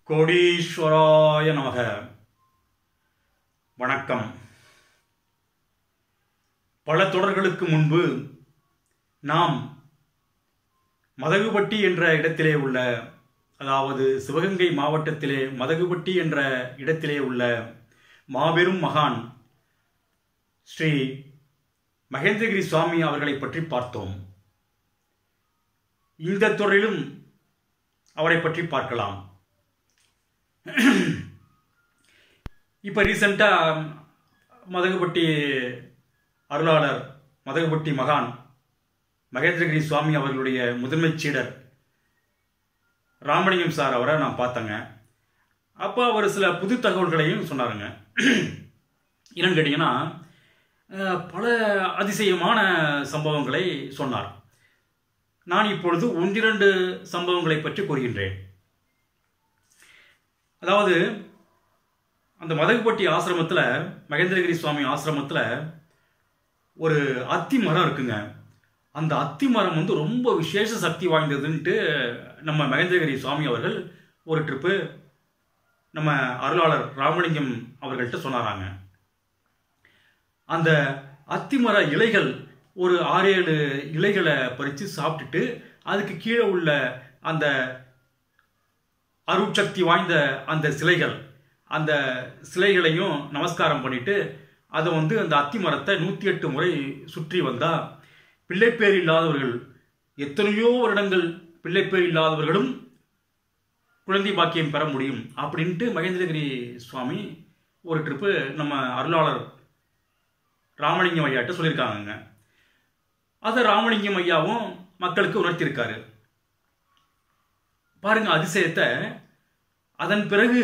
கோடீஸ்வராய நமக வணக்கம் பல தொடர்களுக்கு முன்பு நாம் மதகுபட்டி என்ற இடத்திலே உள்ள அதாவது சிவகங்கை மாவட்டத்திலே மதகுபட்டி என்ற இடத்திலே உள்ள மாபெரும் மகான் ஸ்ரீ மகேந்திரகிரி சுவாமி அவர்களை பற்றி பார்த்தோம் இந்த தொடரிலும் அவரை பற்றி பார்க்கலாம் இப்போ ரீசண்டாக மதகுபட்டி அருளாளர் மதகுபட்டி மகான் மகேந்திரகிரி சுவாமி அவர்களுடைய முதன்மைச் சீடர் ராமலிங்கம் சார் அவரை நான் பார்த்தேங்க அப்போ அவர் சில புது தகவல்களையும் சொன்னாருங்க என்னன்னு கேட்டிங்கன்னா அஹ், பல அதிசயமான சம்பவங்களை சொன்னார் நான் இப்பொழுது ஒன்றிரண்டு சம்பவங்களை பற்றி கூறுகின்றேன் அதாவது அந்த மதகுப்பட்டி ஆசிரமத்தில் மகேந்திரகிரி சுவாமி ஆசிரமத்தில் ஒரு அத்தி மரம் இருக்குங்க அந்த அத்தி மரம் வந்து ரொம்ப விசேஷ சக்தி வாய்ந்ததுன்ட்டு நம்ம மகேந்திரகிரி சுவாமி அவர்கள் ஒரு ட்ரிப்பு நம்ம அருளாளர் ராமலிங்கம் அவர்கள்ட்ட சொன்னாராங்க அந்த அத்திமர இலைகள் ஒரு ஆறு ஏழு இலைகளை பறித்து சாப்பிட்டுட்டு அதுக்கு கீழே உள்ள அந்த அருட்சக்தி வாய்ந்த அந்த சிலைகள் அந்த சிலைகளையும் நமஸ்காரம் பண்ணிட்டு அதை வந்து அந்த அத்தி மரத்தை நூற்றி எட்டு முறை சுற்றி வந்தா பிள்ளைப்பேர் இல்லாதவர்கள் எத்தனையோ வருடங்கள் பிள்ளைப்பேர் இல்லாதவர்களும் குழந்தை பாக்கியம் பெற முடியும் அப்படின்ட்டு மகேந்திரகிரி சுவாமி ஒரு ட்ரிப்பு நம்ம அருளாளர் ராமலிங்கம் ஐயாட்ட சொல்லியிருக்காங்கங்க அதை ராமலிங்கம் ஐயாவும் மக்களுக்கு உணர்த்தியிருக்காரு பாருங்க அதிசயத்தை அதன் பிறகு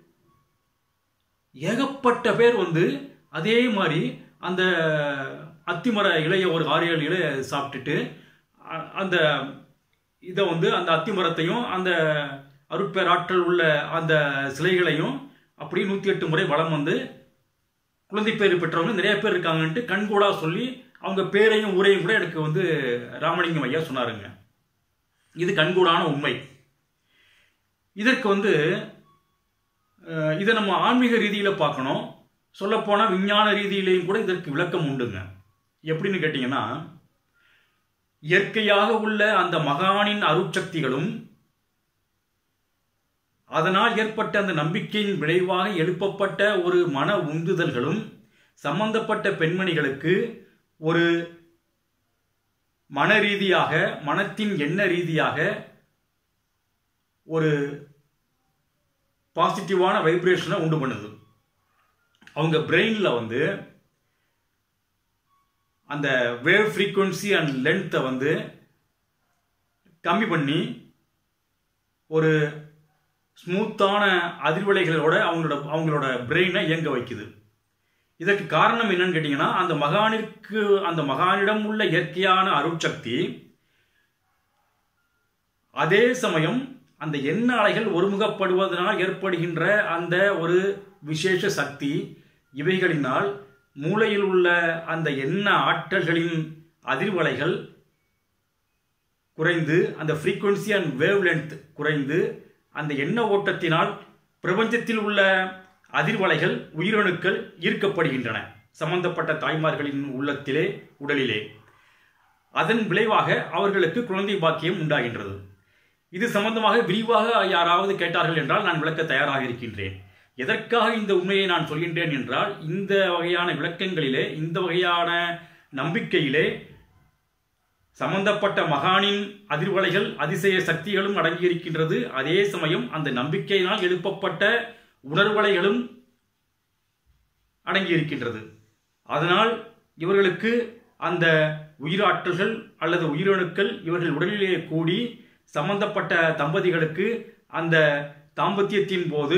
ஏகப்பட்ட பேர் வந்து அதே மாதிரி அந்த அத்திமர இலைய ஒரு ஆறு ஏழு இலைய சாப்பிட்டுட்டு அ- அந்த இதை வந்து அந்த அத்திமரத்தையும் அந்த அருட்பேராற்றல் உள்ள அந்த சிலைகளையும் அப்படியே நூற்றி எட்டு முறை வலம் வந்து குழந்தை பேர் பெற்றவங்க நிறைய பேர் இருக்காங்கன்ட்டு கண்கூடா சொல்லி அவங்க பேரையும் ஊரையும் கூட எனக்கு வந்து ராமலிங்கம் ஐயா சொன்னாருங்க இது கண்கூடான உண்மை இதற்கு வந்து அஹ், இதை நம்ம ஆன்மீக ரீதியில் பார்க்கணும் சொல்லப்போனால் விஞ்ஞான ரீதியிலையும் கூட இதற்கு விளக்கம் உண்டுங்க எப்படின்னு கேட்டிங்கன்னா இயற்கையாக உள்ள அந்த மகானின் அருட்சக்திகளும் அதனால் ஏற்பட்ட அந்த நம்பிக்கையின் விளைவாக எழுப்பப்பட்ட ஒரு மன உந்துதல்களும் சம்பந்தப்பட்ட பெண்மணிகளுக்கு ஒரு மன ரீதியாக மனத்தின் எண்ண ரீதியாக ஒரு பாசிட்டிவான வைப்ரேஷனை உண்டு பண்ணுது அவங்க பிரெயினில் வந்து அந்த வேவ் ஃப்ரீக்குவன்சி அண்ட் லென்த்தை வந்து கம்மி பண்ணி ஒரு ஸ்மூத்தான அதிர்வலைகளோட அவங்களோட அவங்களோட பிரெயினை இயங்க வைக்குது இதற்கு காரணம் என்னன்னு கேட்டிங்கன்னா அந்த மகானிற்கு அந்த மகானிடம் உள்ள இயற்கையான அருட்சக்தி அதே சமயம் அந்த எண்ண அலைகள் ஒருமுகப்படுவதனால் ஏற்படுகின்ற அந்த ஒரு விசேஷ சக்தி இவைகளினால் மூளையில் உள்ள அந்த எண்ண ஆற்றல்களின் அதிர்வலைகள் குறைந்து அந்த ஃப்ரீக்குவன்சி அண்ட் வேவ் லென்த் குறைந்து அந்த எண்ண ஓட்டத்தினால் பிரபஞ்சத்தில் உள்ள அதிர்வலைகள் உயிரணுக்கள் ஈர்க்கப்படுகின்றன சம்பந்தப்பட்ட தாய்மார்களின் உள்ளத்திலே உடலிலே அதன் விளைவாக அவர்களுக்கு குழந்தை பாக்கியம் உண்டாகின்றது இது சம்பந்தமாக விரிவாக யாராவது கேட்டார்கள் என்றால் நான் விளக்க தயாராக இருக்கின்றேன் எதற்காக இந்த உண்மையை நான் சொல்கின்றேன் என்றால் இந்த வகையான விளக்கங்களிலே இந்த வகையான நம்பிக்கையிலே சம்பந்தப்பட்ட மகானின் அதிர்வலைகள் அதிசய சக்திகளும் அடங்கியிருக்கின்றது அதே சமயம் அந்த நம்பிக்கையினால் எழுப்பப்பட்ட உணர்வலைகளும் அடங்கியிருக்கின்றது அதனால் இவர்களுக்கு அந்த உயிராற்றல்கள் அல்லது உயிரணுக்கள் இவர்கள் உடலிலே கூடி சம்பந்தப்பட்ட தம்பதிகளுக்கு அந்த தாம்பத்தியத்தின் போது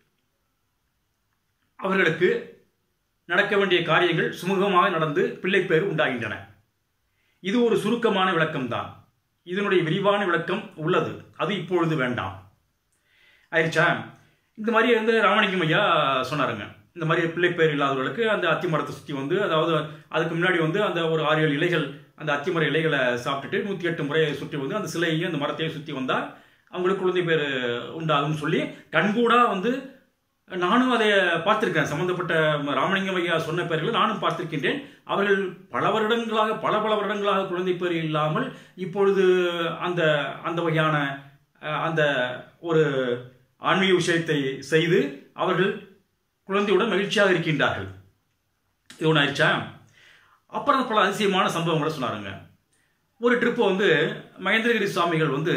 அவர்களுக்கு நடக்க வேண்டிய காரியங்கள் சுமூகமாக நடந்து பிள்ளைப்பேறு உண்டாகின்றன இது ஒரு சுருக்கமான விளக்கம்தான் இதனுடைய விரிவான விளக்கம் உள்ளது அது இப்பொழுது வேண்டாம் ஆயிடுச்சா இந்த மாதிரி வந்து ராமலிங்கம் ஐயா சொன்னாருங்க இந்த மாதிரி பிள்ளைப்பேர் இல்லாதவர்களுக்கு அந்த அத்தி மரத்தை சுற்றி வந்து அதாவது அதுக்கு முன்னாடி வந்து அந்த ஒரு ஆறு ஏழு இலைகள் அந்த அத்திமர இலைகளை சாப்பிட்டுட்டு நூற்றி எட்டு முறையை சுற்றி வந்து அந்த சிலையையும் அந்த மரத்தையும் சுற்றி வந்தால் அவங்களுக்கு குழந்தை பேர் உண்டாகும்னு சொல்லி கண்கூடா வந்து நானும் அதை பார்த்திருக்கேன் சம்பந்தப்பட்ட ராமலிங்கம் ஐயா சொன்ன பேர்களை நானும் பார்த்திருக்கின்றேன் அவர்கள் பல வருடங்களாக பல பல வருடங்களாக குழந்தை பேர் இல்லாமல் இப்பொழுது அந்த அந்த வகையான அஹ், அந்த ஒரு ஆன்மீக விஷயத்தை செய்து அவர்கள் குழந்தையுடன் மகிழ்ச்சியாக இருக்கின்றார்கள் இது ஒன்று ஆயிடுச்சா அப்புறம் பல அதிசயமான சம்பவங்களை சொன்னாருங்க ஒரு ட்ரிப்பு வந்து மகேந்திரகிரி சுவாமிகள் வந்து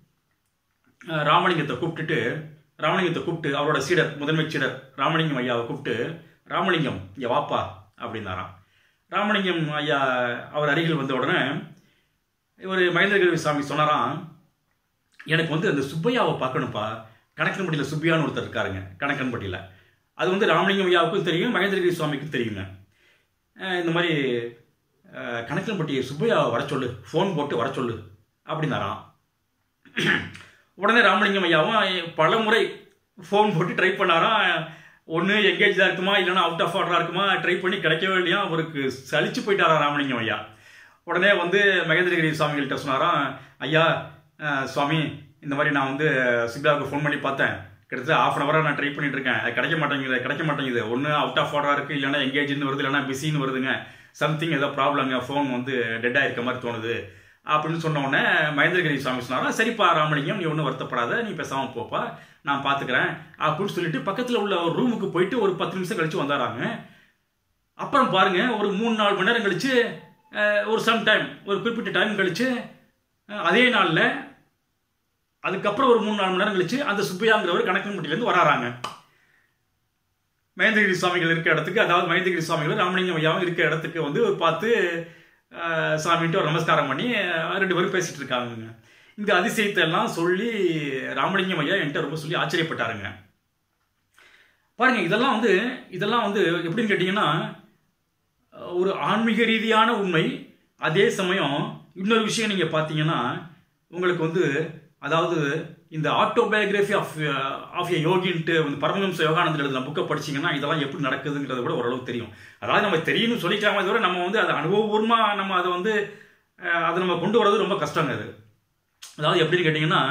அஹ், ராமலிங்கத்தை கூப்பிட்டுட்டு ராமலிங்கத்தை கூப்பிட்டு அவரோட சீடர் முதன்மை சீடர் ராமலிங்கம் ஐயாவை கூப்பிட்டு ராமலிங்கம் இங்கே வாப்பா அப்படின்னாராம் ராமலிங்கம் ஐயா அவர் அருகில் வந்த உடனே இவர் மகேந்திரகிரி சுவாமி சொன்னாராம் எனக்கு வந்து அந்த சுப்பையாவை பார்க்கணும்ப்பா கணக்கன்பட்டியில் சுப்பையான்னு ஒருத்தர் இருக்காருங்க கணக்கன்பட்டியில் அது வந்து ராமலிங்கம் ஐயாவுக்கும் தெரியும் மகேந்திரகிரி சுவாமிக்கும் தெரியுங்க அஹ் இந்த மாதிரி அஹ், கணக்கன்பட்டி சுப்பையாவை வர சொல்லு ஃபோன் போட்டு வர சொல்லு அப்படின்னாராம் உடனே ராமலிங்கம் ஐயாவும் பல முறை ஃபோன் போட்டு ட்ரை பண்ணாராம் ஒன்று எங்கேஜாக இருக்குமா இல்லைன்னா அவுட் ஆஃப் ஆர்டராக இருக்குமா ட்ரை பண்ணி கிடைக்கவே இல்லையா அவருக்கு சலிச்சு போயிட்டாராம் ராமலிங்கம் ஐயா உடனே வந்து மகேந்திரகிரி சுவாமிகள்கிட்ட சொன்னாராம் ஐயா அஹ், சுவாமி இந்த மாதிரி நான் வந்து சிப்லாவுக்கு ஃபோன் பண்ணி பார்த்தேன் கிட்டத்தட்ட ஆஃப் அன் ஹவராக நான் ட்ரை பண்ணிட்டு இருக்கேன் அது கிடைக்க மாட்டேங்குது கிடைக்க மாட்டேங்குது ஒன்று அவுட் ஆஃப் ஆர்டராக இருக்குது இல்லைன்னா எங்கேஜ்னு வருது இல்லைன்னா பிஸின்னு வருதுங்க சம்திங் ஏதோ ப்ராப்ளங்க ஃபோன் வந்து டெட் ஆயிருக்க மாதிரி தோணுது அப்படின்னு சொன்ன உடனே மகேந்திரகிரி சுவாமி சொன்னாரா சரிப்பா ராமலிங்கம் நீ ஒன்றும் வருத்தப்படாத நீ பேசாமல் போப்பா நான் பார்த்துக்கிறேன் அப்படின்னு சொல்லிட்டு பக்கத்தில் உள்ள ஒரு ரூமுக்கு போயிட்டு ஒரு பத்து நிமிஷம் கழிச்சு வந்தாராங்க அப்புறம் பாருங்க ஒரு மூணு நாலு மணி நேரம் கழிச்சு அஹ், ஒரு சம் டைம் ஒரு குறிப்பிட்ட டைம் கழிச்சு அஹ், அதே நாளில் அதுக்கப்புறம் ஒரு மூணு நாலு மணி நேரம் கழிச்சு அந்த சுப்பையாங்கிறவர் கணக்கன்பட்டியிலேருந்து வராறாங்க மகேந்திரகிரி சுவாமிகள் இருக்க இடத்துக்கு அதாவது மகேந்திரகிரி சுவாமிகள் ராமலிங்கம் ஐயாவும் இருக்க இடத்துக்கு வந்து பார்த்து அஹ், சாமின்ட்டு ஒரு நமஸ்காரம் பண்ணி அஹ், ரெண்டு பேரும் பேசிட்டு இருக்காங்க இந்த அதிசயத்தை எல்லாம் சொல்லி ராமலிங்கம் ஐயா என்கிட்ட ரொம்ப சொல்லி ஆச்சரியப்பட்டாருங்க பாருங்க இதெல்லாம் வந்து இதெல்லாம் வந்து எப்படின்னு கேட்டிங்கன்னா அஹ், ஒரு ஆன்மீக ரீதியான உண்மை அதே சமயம் இன்னொரு விஷயம் நீங்கள் பார்த்தீங்கன்னா உங்களுக்கு வந்து அதாவது இந்த ஆட்டோபயோகிராஃபி ஆஃப் ஆஃப் ஏ யோகின்ட்டு வந்து பரமஹம்ச யோகானந்தர் எழுதின புக்கை படிச்சீங்கன்னா இதெல்லாம் எப்படி நடக்குதுங்கிறத கூட ஓரளவு தெரியும் அதாவது நம்ம தெரியும்னு சொல்லிக்கலாமே தவிர நம்ம வந்து அதை அனுபவபூர்வமாக நம்ம அதை வந்து அஹ், அதை நம்ம கொண்டு வர்றது ரொம்ப கஷ்டங்க அது அதாவது எப்படின்னு கேட்டிங்கன்னா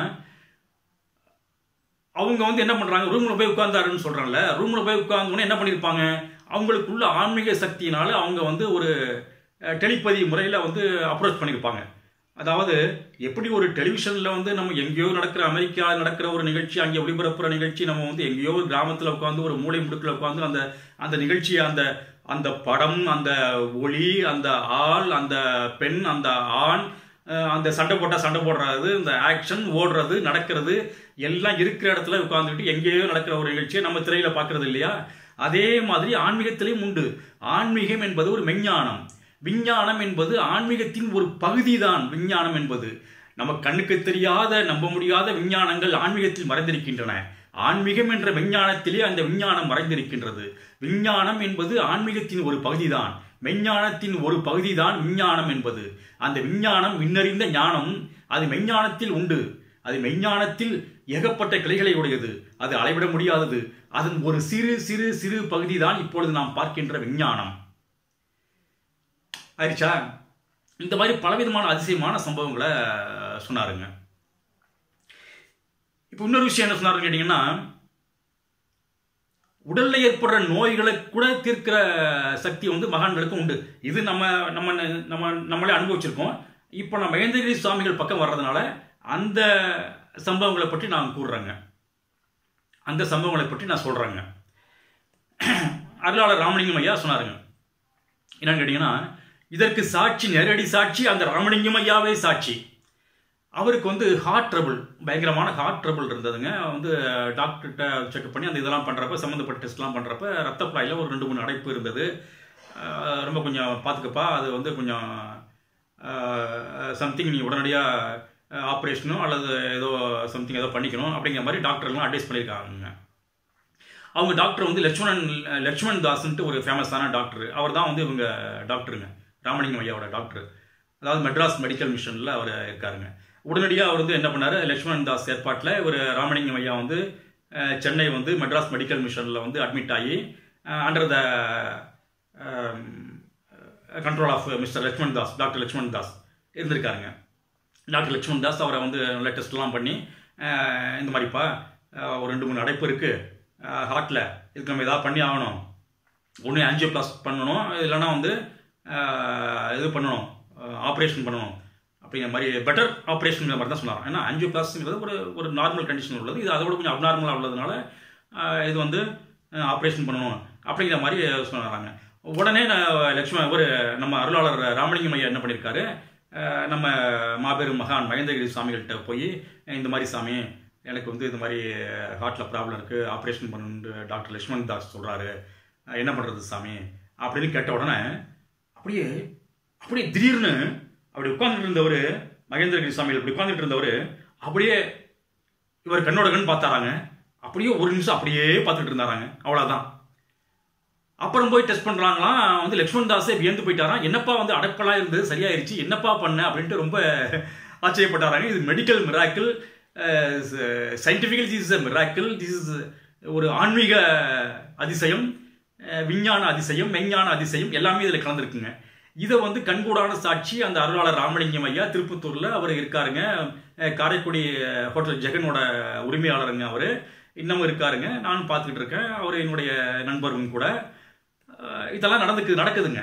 அவங்க வந்து என்ன பண்றாங்க ரூம்ல போய் உட்கார்ந்தாருன்னு சொல்றாங்கல்ல ரூம்ல போய் உட்கார்ந்தோன்னே என்ன பண்ணிருப்பாங்க அவங்களுக்குள்ள ஆன்மீக சக்தியினால அவங்க வந்து ஒரு டெலிபதி முறையில் வந்து அப்ரோச் பண்ணியிருப்பாங்க அதாவது எப்படி ஒரு டெலிவிஷனில் வந்து நம்ம எங்கேயோ நடக்கிற அமெரிக்காவில் நடக்கிற ஒரு நிகழ்ச்சி அங்கே ஒளிபரப்புற நிகழ்ச்சி நம்ம வந்து எங்கேயோ ஒரு கிராமத்தில் உட்காந்து ஒரு மூளை முடுக்கில் உட்காந்து அந்த அந்த நிகழ்ச்சியை அந்த அந்த படம் அந்த ஒளி அந்த ஆள் அந்த பெண் அந்த ஆண் அஹ் அந்த சண்டை போட்டால் சண்டை போடுறது இந்த ஆக்ஷன் ஓடுறது நடக்கிறது எல்லாம் இருக்கிற இடத்துல உட்காந்துக்கிட்டு எங்கேயோ நடக்கிற ஒரு நிகழ்ச்சியை நம்ம திரையில பார்க்கறது இல்லையா அதே மாதிரி ஆன்மீகத்திலையும் உண்டு ஆன்மீகம் என்பது ஒரு மெஞ்ஞானம் விஞ்ஞானம் என்பது ஆன்மீகத்தின் ஒரு பகுதி தான் விஞ்ஞானம் என்பது நம்ம கண்ணுக்கு தெரியாத நம்ப முடியாத விஞ்ஞானங்கள் ஆன்மீகத்தில் மறைந்திருக்கின்றன ஆன்மீகம் என்ற விஞ்ஞானத்திலே அந்த விஞ்ஞானம் மறைந்திருக்கின்றது விஞ்ஞானம் என்பது ஆன்மீகத்தின் ஒரு பகுதிதான் மெஞ்ஞானத்தின் ஒரு பகுதிதான் விஞ்ஞானம் என்பது அந்த விஞ்ஞானம் விண்ணறிந்த ஞானம் அது மெஞ்ஞானத்தில் உண்டு அது மெஞ்ஞானத்தில் ஏகப்பட்ட கிளைகளை உடையது அது அளவிட முடியாதது அதன் ஒரு சிறு சிறு சிறு பகுதி தான் இப்பொழுது நாம் பார்க்கின்ற விஞ்ஞானம் ஆயிடுச்சா இந்த மாதிரி பலவிதமான அதிசயமான சம்பவங்களை சொன்னாருங்க இப்போ இன்னொரு விஷயம் என்ன சொன்னாருன்னு கேட்டிங்கன்னா உடல்ல ஏற்படுற நோய்களை கூட தீர்க்கிற சக்தி வந்து மகான்களுக்கு உண்டு இது நம்ம நம்ம நம்ம நம்மளே அனுபவிச்சிருக்கோம் இப்போ நம்ம மகேந்திரகிரி சுவாமிகள் பக்கம் வர்றதுனால அந்த சம்பவங்களை பற்றி நான் கூறுறேங்க அந்த சம்பவங்களை பற்றி நான் சொல்றேங்க அருளாளர் ராமலிங்கம் ஐயா சொன்னாருங்க என்னன்னு கேட்டீங்கன்னா இதற்கு சாட்சி நேரடி சாட்சி அந்த ராமலிங்கம் ஐயாவே சாட்சி அவருக்கு வந்து ஹார்ட் ட்ரபிள் பயங்கரமான ஹார்ட் ட்ரபிள் இருந்ததுங்க வந்து டாக்டர்கிட்ட செக்அப் பண்ணி அந்த இதெல்லாம் பண்ணுறப்ப சம்மந்தப்பட்ட டெஸ்ட்லாம் பண்ணுறப்ப ரத்த குழாயில் ஒரு ரெண்டு மூணு அடைப்பு இருந்தது அஹ் ரொம்ப கொஞ்சம் பார்த்துக்கப்பா அது வந்து கொஞ்சம் சம்திங் நீ உடனடியாக ஆப்ரேஷனோ அல்லது ஏதோ சம்திங் ஏதோ பண்ணிக்கணும் அப்படிங்கிற மாதிரி டாக்டர்லாம் அட்வைஸ் பண்ணியிருக்காங்க அவங்க டாக்டர் வந்து லட்சுமணன் லட்சுமண் தாஸ்ன்ட்டு ஒரு ஃபேமஸான டாக்டர் அவர் தான் வந்து இவங்க டாக்டருங்க ராமலிங்கம் ஐயாவோட டாக்டர் அதாவது மெட்ராஸ் மெடிக்கல் மிஷனில் அவர் இருக்காருங்க உடனடியாக அவர் வந்து என்ன பண்ணார் லட்சுமணன் தாஸ் ஏற்பாட்டில் ஒரு ராமலிங்கம் ஐயா வந்து அஹ், சென்னை வந்து மெட்ராஸ் மெடிக்கல் மிஷனில் வந்து அட்மிட் ஆகி under the control of mister Lakshman Das doctor Lakshman Das இருந்திருக்காருங்க டாக்டர் லட்சுமண் தாஸ் அவரை வந்து நல்ல டெஸ்ட்லாம் பண்ணி அஹ், இந்த மாதிரிப்பா அஹ், ஒரு ரெண்டு மூணு அடைப்பு இருக்குது ஹார்ட்டில் இதுக்கு நம்ம ஏதாவது பண்ணி ஆகணும் ஒன்று ஆன்ஜியோ பிளாஸ் பண்ணணும் இல்லைன்னா வந்து அஹ், இது பண்ணணும் ஆப்ரேஷன் பண்ணணும் அப்படிங்கிற மாதிரி பெட்டர் ஆப்ரேஷன் மாதிரி தான் சொன்னாங்க ஏன்னா ஆன்ஜியோ பிளாஸ்ங்கிறது ஒரு ஒரு நார்மல் கண்டிஷன் உள்ளது இது அதோட கொஞ்சம் அப்நார்மலாக உள்ளதுனால அஹ், இது வந்து ஆப்ரேஷன் பண்ணணும் அப்படிங்கிற மாதிரி சொன்னாங்க உடனே நான் லட்சுமண ஒரு நம்ம அருளாளர் ராமலிங்கம் ஐயா என்ன பண்ணியிருக்காரு அஹ், நம்ம மாபெரும் மகான் மகேந்திரகிரி சுவாமிகள்கிட்ட போய் இந்த மாதிரி சாமி எனக்கு வந்து இந்த மாதிரி ஹார்ட்டில் ப்ராப்ளம் இருக்குது ஆப்ரேஷன் பண்ணு டாக்டர் லட்சுமண் தாஸ் சொல்கிறாரு என்ன பண்ணுறது சாமி அப்படின்னு கேட்ட உடனே அப்படியே அப்படியே திடீர்னு அப்படி உட்கார்ந்துட்டு இருந்தவர் மகேந்திரகிரி சுவாமிகள் இப்படி உட்கார்ந்துட்டு இருந்தவர் அப்படியே இவர் கண்ணோட கண் பார்த்தாராங்க அப்படியே ஒரு நிமிஷம் அப்படியே பார்த்துட்டு இருந்தாராங்க அவ்வளோதான் அப்புறம் போய் டெஸ்ட் பண்ணுறாங்களாம் வந்து லக்ஷ்மண் தாஸே வியந்து போயிட்டாராம் என்னப்பா வந்து அடப்பெல்லாம் இருந்தது சரியாயிருச்சு என்னப்பா பண்ண அப்படின்ட்டு ரொம்ப ஆச்சரியப்பட்டாராங்க இது medical miracle scientifically this is a miracle this is ஒரு ஆன்மீக அதிசயம் அஹ், விஞ்ஞான அதிசயம் மெஞ்ஞான அதிசயம் எல்லாமே இதில் கலந்துருக்குங்க இதை வந்து கண்கூடான சாட்சி அந்த அருளாளர் ராமலிங்கம் ஐயா திருப்பத்தூரில் அவர் இருக்காருங்க அஹ், காரைக்குடி அஹ், ஹோட்டல் ஜெகனோட உரிமையாளருங்க அவர் இன்னமும் இருக்காருங்க நானும் பார்த்துக்கிட்டு இருக்கேன் அவர் என்னுடைய நண்பரும் கூட அஹ், இதெல்லாம் நடந்துக்கு நடக்குதுங்க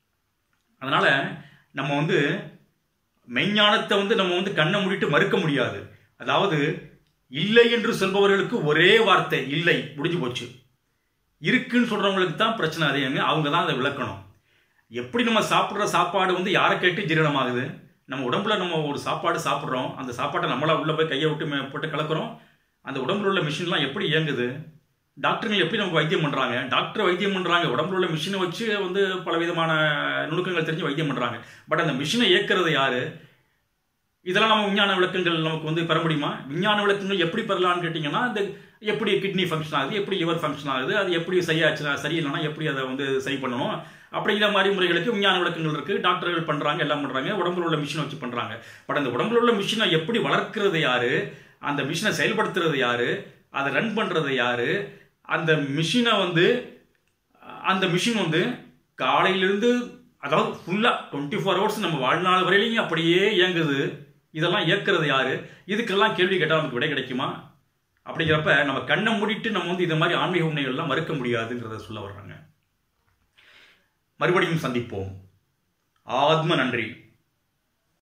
அதனால நம்ம வந்து மெய்ஞானத்தை வந்து நம்ம வந்து கண்ணை மூடிட்டு மறுக்க முடியாது அதாவது இல்லை என்று சொல்பவர்களுக்கு ஒரே வார்த்தை இல்லை முடிஞ்சு போச்சு இருக்குன்னு சொல்றவங்களுக்கு தான் பிரச்சனை அதிகங்க அவங்க தான் அதை விளக்கணும் எப்படி நம்ம சாப்பிட்ற சாப்பாடு வந்து யாரை கேட்டு ஜீரணமாகுது நம்ம உடம்புல நம்ம ஒரு சாப்பாடு சாப்பிட்றோம் அந்த சாப்பாட்டை நம்மளா உள்ள போய் கையை விட்டு மே- போட்டு கலக்குறோம் அந்த உடம்புல உள்ள மிஷின்லாம் எப்படி இயங்குது டாக்டருங்க எப்படி நமக்கு வைத்தியம் பண்றாங்க டாக்டர் வைத்தியம் பண்றாங்க உடம்புல உள்ள மிஷினை வச்சு வந்து பல விதமான நுணுக்கங்கள் தெரிஞ்சு வைத்தியம் பண்றாங்க பட் அந்த மிஷினை இயக்குறது யாரு இதெல்லாம் நம்ம விஞ்ஞான விளக்கங்கள் நமக்கு வந்து பெற முடியுமா விஞ்ஞான விளக்கங்கள் எப்படி பெறலாம்னு கேட்டிங்கன்னா இந்த எப்படி கிட்னி ஃபங்க்ஷன் ஆகுது எப்படி லிவர் ஃபங்க்ஷன் ஆகுது அது எப்படி சரியாச்சுன்னா சரியில்லைன்னா எப்படி அதை வந்து சரி பண்ணணும் அப்படிங்கிற மாதிரி முறைகளுக்கு விஞ்ஞான விளக்கங்கள் இருக்கு டாக்டர்கள் பண்றாங்க எல்லாம் பண்றாங்க உடம்புல உள்ள மிஷினை வச்சு பண்றாங்க பட் அந்த உடம்புல உள்ள மிஷினை எப்படி வளர்க்கிறது யாரு அந்த மிஷினை செயல்படுத்துறது யாரு அதை ரன் பண்றது யாரு அந்த மிஷினை வந்து அந்த மிஷின் வந்து காலையிலிருந்து அதாவது ஃபுல்லாக டுவெண்ட்டி ஃபோர் ஹவர்ஸ் நம்ம வாழ்நாள் வரையிலையும் அப்படியே இயங்குது இதெல்லாம் இயக்குறது யாரு இதுக்கெல்லாம் கேள்வி கேட்டால் நமக்கு விடை கிடைக்குமா அப்படிங்கிறப்ப நம்ம கண்ணை மூடிட்டு நம்ம வந்து இந்த மாதிரி ஆன்மீக உண்மைகள்லாம் மறுக்க முடியாதுங்கிறத சொல்ல வர்றாங்க மறுபடியும் சந்திப்போம் ஆத்ம நன்றி